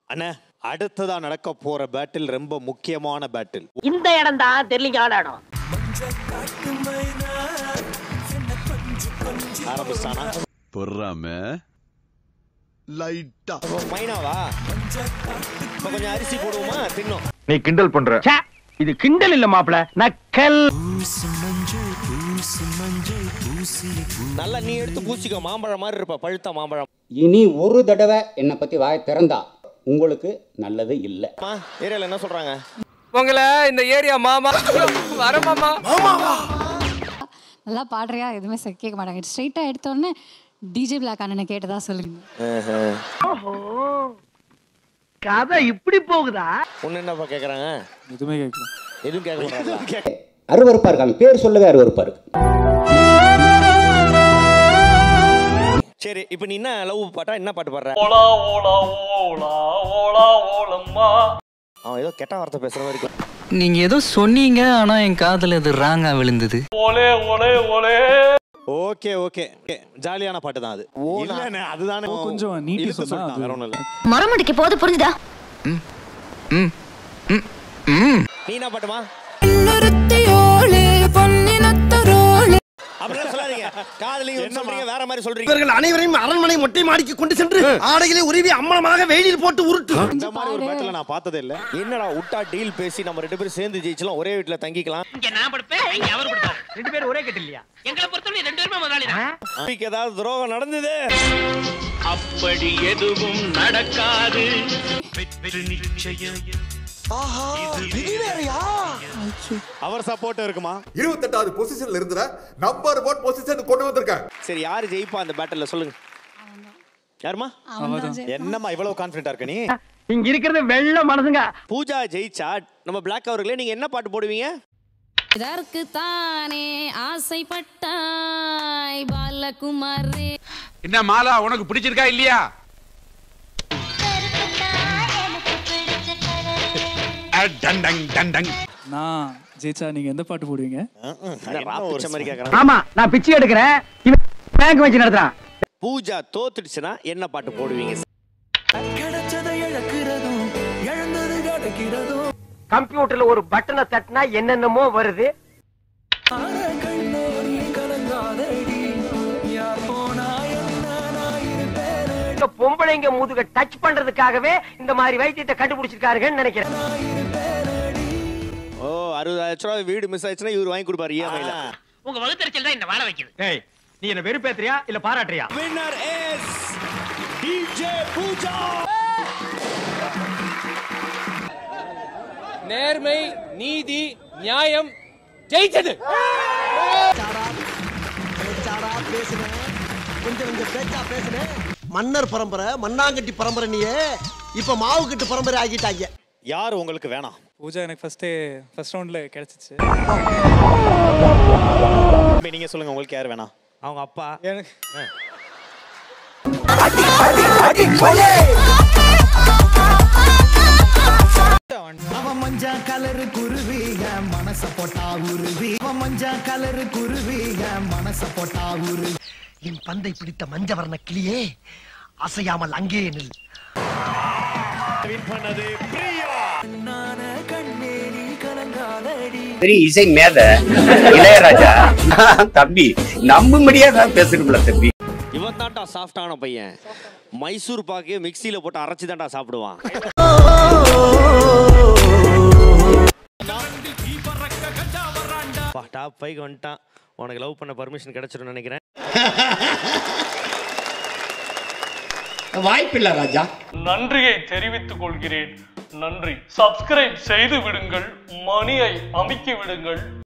அண்ணா அடுத்ததா நடக்க போற பேட்டில் ரொம்ப முக்கியமான பேட்டில் இந்த இடம் தான் தெரியலிங்கான இடம் ஆரம்பிச்சானா பொறாம லைட்டா மைனாவா இப்ப கொஞ்சம் அரிசி போடுவோமா தின்னும் நீ கிண்டல் பண்ற இது கிண்டல் இல்ல மாப்ள நக்கல் நல்லா நீ எடுத்து பூசிக்கோ மாம்பழம் மாதிரி இருப்ப பழுத்த மாம்பழம் இனி ஒரு தடவை என்னை பற்றி வாய் திறந்தா உங்களுக்கு நல்லது இல்லை ஏரியால என்ன சொல்றாங்க உங்களை இந்த ஏரியா மாமா வர மாமா நல்லா பாடுறியா எதுவுமே செ- கேட்க மாட்டாங்க ஸ்ட்ரைட்டாக எடுத்தோடனே டிஜே பிளாக் அண்ணனை கேட்டதா சொல்லுங்க கதை இப்படி போகுதா ஒண்ணு என்னப்பா கேக்குறாங்க எதுவுமே கேட்கல எதுவும் கேட்க மாட்டாங்க அருவருப்பாக இருக்காங்க பேர் சொல்லவே அருவருப்பாக இருக்கு சரி இப்போ நீ என்ன லவ் பாட்டா என்ன பாட்டு பாடுற ஓலா ஓலா ஓலா ஓலா ஓலம்மா அவன் ஏதோ கெட்ட வார்த்தை பேசுற மாதிரி இருக்கு நீங்க ஏதோ சொன்னீங்க ஆனா என் காதுல இது ராங்கா விழுந்தது ஓலே ஓலே ஓலே ஓகே ஓகே ஜாலியான பாட்டு தான் அது இல்லண்ணே அதுதானே கொஞ்சம் நீட்டி இழுத்து சொன்னா சொல்லிட்டான், அது- வேற ஒண்ணும் இல்ல மரமடிக்க போது புரிஞ்சுதா நீ என்ன பாட்டுமா அப்படிலாம் சொல்லாதீங்க காதலிங்க சொல்றீங்க வேற மாதிரி சொல்றீங்க இவர்கள் அனைவரையும் அரண்மனை மொட்டை மாடிக்கு கொண்டு சென்று ஆடைகளை உருவி அம்மனமாக வெயிலில் போட்டு உருட்டு இந்த மாதிரி ஒரு பேட்டில் நான் பார்த்ததே இல்ல என்னடா விட்டா டீல் பேசி நம்ம ரெண்டு பேரும் சேர்ந்து ஜெயிச்சலாம் ஒரே வீட்ல தங்கிக்கலாம் இங்க நான் படுப்பேன் இங்க அவர் படுப்பார் ரெண்டு பேரும் ஒரே கட்டு இல்லையா எங்களை பொறுத்தவரை ரெண்டு பேருமே முதலாளி தான் தம்பிக்கு ஏதாவது துரோகம் நடந்தது அப்படி எதுவும் நடக்காது அவர் சப்போர்ட் இருக்குமா இருபத்தெட்டாவது பொசிஷன்ல இருந்துற நம்பர் ஒன் பொசிஷன் கொண்டு வந்திருக்கேன் சரி யாரு ஜெயிப்பா அந்த பேட்டில் சொல்லுங்க யாருமா என்னம்மா இவ்வளவு கான்ஃபிடண்டா இருக்க நீ இங்க இருக்கிறது வெள்ள மனசுங்க பூஜா ஜெயிச்சா நம்ம பிளாக் அவர்களே நீங்க என்ன பாட்டு போடுவீங்க இதற்கு தானே ஆசைப்பட்டாய் பாலகுமாரே என்ன மாலா உனக்கு பிடிச்சிருக்கா இல்லையா டண்டங் டண்டங் நான் ஜெயிச்சா நீங்க எந்த பாட்டு போடுவீங்க ராப்பிச்ச மாதிரி கேக்குறாங்க ஆமா நான் பிச்சை எடுக்கிறேன் இவன் பேங்க் வச்சு நடத்துறான் பூஜா தோத்துடுச்சுன்னா என்ன பாட்டு போடுவீங்க கம்ப்யூட்டர்ல ஒரு பட்டனை தட்டினா என்னென்னமோ வருது இந்த பொம்பளைங்க முதுக டச் பண்றதுக்காகவே இந்த மாதிரி வைத்தியத்தை கண்டுபிடிச்சிருக்காருங்கன்னு நினைக்கிறேன் ஓ அறுபதாயிரம் ரூபாய் வீடு மிஸ் ஆயிடுச்சுன்னா இவர் வாங்கி கொடுப்பாரு இஎம்ஐல உங்க வகுத்தறிச்சல் தான் இந்த வாழ வைக்குது ஏய் நீ என்ன வெறுப்பேத்துறியா இல்ல பாராட்டுறியா வின்னர் இஸ் டிஜே பூஜா நேர்மை நீதி நியாயம் ஜெயிச்சது கொஞ்சம் கொஞ்சம் பேச்சா பேசுனேன் மன்னர் பரம்பரை மண்ணாங்கட்டி பரம்பரை நீயே இப்ப மாவு கட்டு பரம்பரை ஆகிட்டாங்க யார் உங்களுக்கு வேணாம் பூஜா எனக்கு ஃபர்ஸ்டே ஃபர்ஸ்ட் ரவுண்ட்ல கிடைச்சிச்சு இப்ப நீங்க சொல்லுங்க உங்களுக்கு யார் வேணாம் அவங்க அப்பா எனக்கு அவன் மஞ்சா கலரு குருவி என் மனச போட்டா உருவி அவன் மஞ்சா கலரு குருவி என் மனச போட்டா உருவி என் பந்தை பிடித்த மஞ்ச வர்ண கிளியே அசையாமல் அங்கே நில் வின் பண்ணது பிரியா பெரிய இசை மேத இளையராஜா தம்பி நம்பும்படியா தான் பேசணும்ல தம்பி இவன் தான்டா சாஃப்டான பையன் மைசூர் பாக்கே மிக்ஸில போட்டு அரைச்சு தான்டா சாப்பிடுவான் டாப் ஃபைவ் வந்துட்டான் உனக்கு லவ் பண்ண பர்மிஷன் கிடைச்சிடும் நினைக்கிறேன் வாய்ப்பில்லை ராஜா நன்றியை தெரிவித்துக் கொள்கிறேன் நன்றி சப்ஸ்கிரைப் செய்து விடுங்கள் மணியை அமுக்கி விடுங்கள்